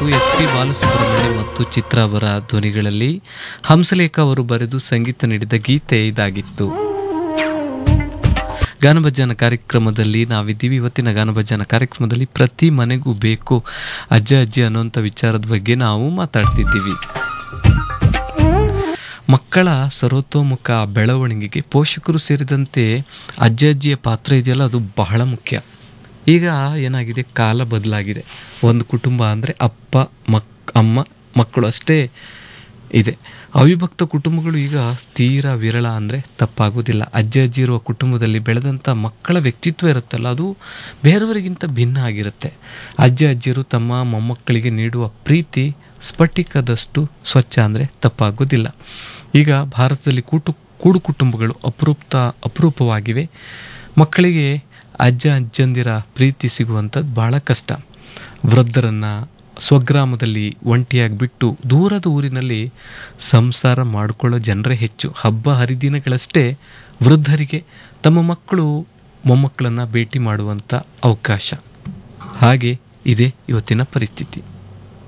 S P Balasubramanya ಮತ್ತು ಚಿತ್ರ ಅವರ ಧ್ವನಿಗಳಲ್ಲಿ ಹಂಸಲೇಖ ಅವರು ಬರೆದು ಸಂಗೀತ ನೀಡಿದ ಗೀತೆ ಇದಾಗಿತ್ತು ಗಾನಭಜನ ಕಾರ್ಯಕ್ರಮದಲ್ಲಿ ನಾವಿದ್ದೀವಿ ಇವತ್ತಿನ ಗಾನಭಜನ ಕಾರ್ಯಕ್ರಮದಲ್ಲಿ ಪ್ರತಿ ಮನೆಗೂ ಬೇಕು ಅಜ್ಜ ಅಜ್ಜಿ ಅನ್ನೋಂಥ ವಿಚಾರದ ಬಗ್ಗೆ ನಾವು ಮಾತಾಡ್ತಿದ್ದೀವಿ ಮಕ್ಕಳ ಸರ್ವತೋಮುಖ ಬೆಳವಣಿಗೆಗೆ ಪೋಷಕರು ಸೇರಿದಂತೆ ಅಜ್ಜ ಅಜ್ಜಿಯ ಪಾತ್ರ ಇದೆಯಲ್ಲ ಅದು ಬಹಳ ಮುಖ್ಯ ಈಗ ಏನಾಗಿದೆ ಕಾಲ ಬದಲಾಗಿದೆ ಒಂದು ಕುಟುಂಬ ಅಂದರೆ ಅಪ್ಪ ಮಕ್ ಅಮ್ಮ ಮಕ್ಕಳು ಅಷ್ಟೇ ಇದೆ ಅವಿಭಕ್ತ ಕುಟುಂಬಗಳು ಈಗ ತೀರಾ ವಿರಳ ಅಂದರೆ ತಪ್ಪಾಗೋದಿಲ್ಲ ಅಜ್ಜ ಅಜ್ಜಿ ಇರುವ ಕುಟುಂಬದಲ್ಲಿ ಬೆಳೆದಂಥ ಮಕ್ಕಳ ವ್ಯಕ್ತಿತ್ವ ಇರುತ್ತಲ್ಲ ಅದು ಬೇರೆಯವರಿಗಿಂತ ಭಿನ್ನ ಆಗಿರುತ್ತೆ ಅಜ್ಜ ಅಜ್ಜಿಯರು ತಮ್ಮ ಮೊಮ್ಮಕ್ಕಳಿಗೆ ನೀಡುವ ಪ್ರೀತಿ ಸ್ಫಟಿಕದಷ್ಟು ಸ್ವಚ್ಛ ಅಂದರೆ ತಪ್ಪಾಗೋದಿಲ್ಲ ಈಗ ಭಾರತದಲ್ಲಿ ಕೂಟು ಕೂಡು ಕುಟುಂಬಗಳು ಅಪರೂಪ ಅಪರೂಪವಾಗಿವೆ ಮಕ್ಕಳಿಗೆ ಅಜ್ಜ ಅಜ್ಜಂದಿರ ಪ್ರೀತಿ ಸಿಗುವಂಥದ್ದು ಬಹಳ ಕಷ್ಟ ವೃದ್ಧರನ್ನು ಸ್ವಗ್ರಾಮದಲ್ಲಿ ಒಂಟಿಯಾಗಿ ಬಿಟ್ಟು ದೂರದ ಊರಿನಲ್ಲಿ ಸಂಸಾರ ಮಾಡಿಕೊಳ್ಳೋ ಜನರೇ ಹೆಚ್ಚು ಹಬ್ಬ ಹರಿದಿನಗಳಷ್ಟೇ ವೃದ್ಧರಿಗೆ ತಮ್ಮ ಮಕ್ಕಳು ಮೊಮ್ಮಕ್ಕಳನ್ನು ಭೇಟಿ ಮಾಡುವಂಥ ಅವಕಾಶ ಹಾಗೆ ಇದೆ ಇವತ್ತಿನ ಪರಿಸ್ಥಿತಿ